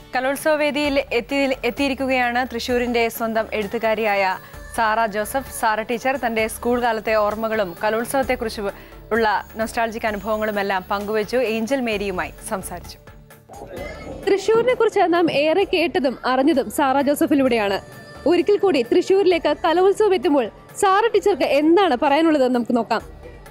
കലോത്സവ വേദിയിൽ എത്തി എത്തിയിരിക്കുകയാണ് തൃശൂരിന്റെ സ്വന്തം എഴുത്തുകാരിയായ സാറ ജോസഫ് സാറ ടീച്ചർ തന്റെ സ്കൂൾ കാലത്തെ ഓർമ്മകളും കലോത്സവത്തെക്കുറിച്ച് ഉള്ള നൊസ്റ്റാൾജിക് അനുഭവങ്ങളുമെല്ലാം പങ്കുവച്ചു ഏഞ്ചൽ മേരിയുമായി സംസാരിച്ചു തൃശ്ശൂരിനെ കുറിച്ച് നാം ഏറെ കേട്ടതും അറിഞ്ഞതും സാറ ജോസഫിലൂടെയാണ് ഒരിക്കൽ കൂടി തൃശ്ശൂരിലേക്ക് കലോത്സവം എത്തുമ്പോൾ സാറ ടീച്ചർക്ക് എന്താണ് പറയാനുള്ളത് നമുക്ക് നോക്കാം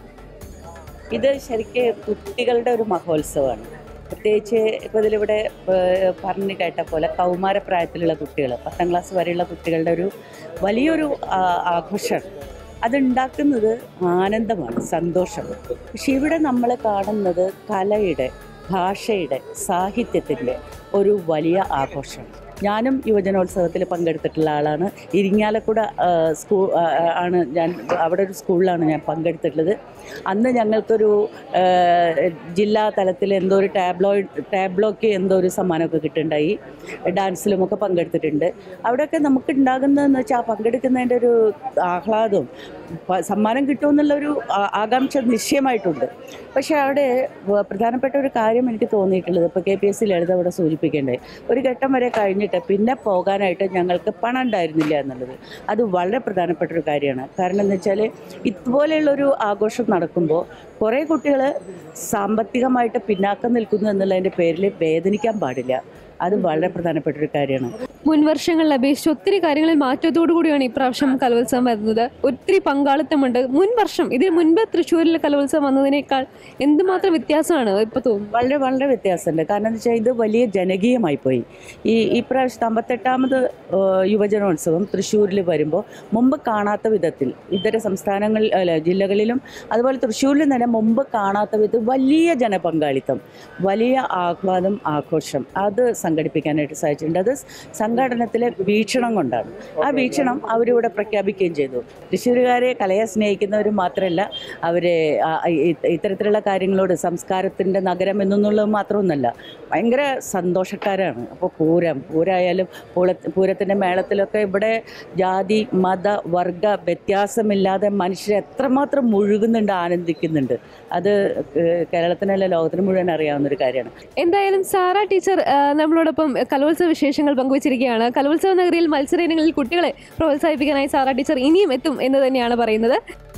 ഇത് ശരിക്ക് കുട്ടികളുടെ ഒരു മഹോത്സവമാണ് പ്രത്യേകിച്ച് ഇപ്പോൾ ഇതിലിവിടെ ഏഹ്, പറഞ്ഞു കേട്ട പോലെ കൗമാരപ്രായത്തിലുള്ള കുട്ടികൾ പത്താം ക്ലാസ് വരെയുള്ള കുട്ടികളുടെ ഒരു വലിയൊരു ആ, ആഘോഷം അതുണ്ടാക്കുന്നത് ആനന്ദമാണ് സന്തോഷം പക്ഷെ ഇവിടെ നമ്മൾ കാണുന്നത് കലയുടെ ഭാഷയുടെ സാഹിത്യത്തിൻ്റെ ഒരു വലിയ ആഘോഷം ഞാനും യുവജനോത്സവത്തിൽ പങ്കെടുത്തിട്ടുള്ള ആളാണ് ഇരിങ്ങാലക്കുട സ്കൂൾ ആണ് ഞാൻ അവിടെ ഒരു സ്കൂളിലാണ് ഞാൻ പങ്കെടുത്തിട്ടുള്ളത് അന്ന് ഞങ്ങൾക്കൊരു ആ, ജില്ലാ തലത്തിൽ എന്തോ ഒരു ടാബ്ലോയിഡ് ടാബ്ലോക്ക് എന്തോ ഒരു സമ്മാനമൊക്കെ കിട്ടുന്നുണ്ടായി ഡാൻസിലുമൊക്കെ പങ്കെടുത്തിട്ടുണ്ട് അവിടെയൊക്കെ നമുക്ക് ഉണ്ടാകുന്നതെന്ന് വെച്ചാൽ ആ പങ്കെടുക്കുന്നതിൻ്റെ ഒരു ആഹ്ലാദവും പ- സമ്മാനം കിട്ടുമെന്നുള്ളൊരു ആ- ആകാംക്ഷ നിശ്ചയമായിട്ടുണ്ട് പക്ഷേ അവിടെ വ- പ്രധാനപ്പെട്ട ഒരു കാര്യം എനിക്ക് തോന്നിയിട്ടുള്ളത് ഇപ്പോൾ K P S C Lalitha അവിടെ സൂചിപ്പിക്കേണ്ടത് ഒരു ഘട്ടം വരെ കഴിഞ്ഞിട്ട് പിന്നെ പോകാനായിട്ട് ഞങ്ങൾക്ക് പണം ഉണ്ടായിരുന്നില്ല എന്നുള്ളത് അത് വളരെ പ്രധാനപ്പെട്ട ഒരു കാര്യമാണ് കാരണം എന്ന് വെച്ചാൽ ഇതുപോലെയുള്ളൊരു ആഘോഷം നടക്കുമ്പോൾ കുറേ കുട്ടികൾ സാമ്പത്തികമായിട്ട് പിന്നാക്കം നിൽക്കുന്നു എന്നുള്ളതിൻ്റെ പേരിൽ വേദനിക്കാൻ പാടില്ല അത് വളരെ പ്രധാനപ്പെട്ട ഒരു കാര്യമാണ് മുൻ വർഷങ്ങളിൽ അപേക്ഷിച്ച് ഒത്തിരി കാര്യങ്ങളിൽ മാറ്റത്തോടു കൂടിയാണ് ഇപ്രാവശ്യം കലോത്സവം വരുന്നത് ഒത്തിരി പങ്കാളിത്തമുണ്ട് മുൻ വർഷം ഇതിന് മുൻപ് തൃശ്ശൂരിൽ കലോത്സവം വന്നതിനേക്കാൾ എന്തുമാത്രം വ്യത്യാസമാണ് ഇപ്പൊ തോന്നുന്നത് വളരെ വളരെ വ്യത്യാസമുണ്ട് കാരണം എന്ന് വെച്ചാൽ ഇത് വലിയ ജനകീയമായി പോയി ഈ ഈ പ്രാവശ്യത്തെ അമ്പത്തെട്ടാമത് ഏഹ്, യുവജനോത്സവം തൃശ്ശൂരിൽ വരുമ്പോൾ മുമ്പ് കാണാത്ത വിധത്തിൽ ഇതര സംസ്ഥാനങ്ങളിൽ അല്ല ജില്ലകളിലും അതുപോലെ തൃശ്ശൂരിൽ തന്നെ മുമ്പ് കാണാത്ത വിധത്തിൽ വലിയ ജനപങ്കാളിത്തം വലിയ ആഹ്ലാദം ആഘോഷം അത് സംഘടിപ്പിക്കാനായിട്ട് സാധിച്ചിട്ടുണ്ട് അത് സംഘടനത്തിലെ വീക്ഷണം കൊണ്ടാണ് ആ വീക്ഷണം അവരിവിടെ പ്രഖ്യാപിക്കുകയും ചെയ്തു തൃശ്ശൂരുകാരെ കലയെ സ്നേഹിക്കുന്നവർ മാത്രമല്ല അവരെ ആ, ഇ- ഇത്തരത്തിലുള്ള കാര്യങ്ങളോട് സംസ്കാരത്തിൻ്റെ നഗരം എന്നുള്ളത് മാത്രമൊന്നുമല്ല ഭയങ്കര സന്തോഷക്കാരാണ് അപ്പോൾ പൂരം പൂരമായാലും പൂള പൂരത്തിൻ്റെ മേളത്തിലൊക്കെ ഇവിടെ ജാതി മത വർഗ വ്യത്യാസമില്ലാതെ മനുഷ്യർ എത്രമാത്രം മുഴുകുന്നുണ്ട് ആനന്ദിക്കുന്നുണ്ട് അത് ഏഹ്, കേരളത്തിനല്ല ലോകത്തിന് മുഴുവൻ അറിയാവുന്ന ഒരു കാര്യമാണ് എന്തായാലും സാറ ടീച്ചർ ആ, നമ്മളോടൊപ്പം കലോത്സവ വിശേഷങ്ങൾ പങ്കുവച്ചിരിക്കുകയാണ് കലോത്സവ നഗരിയിൽ മത്സര ഇനങ്ങളിൽ കുട്ടികളെ പ്രോത്സാഹിപ്പിക്കാനായി സാറ ടീച്ചർ ഇനിയും എത്തും എന്ന് തന്നെയാണ് പറയുന്നത്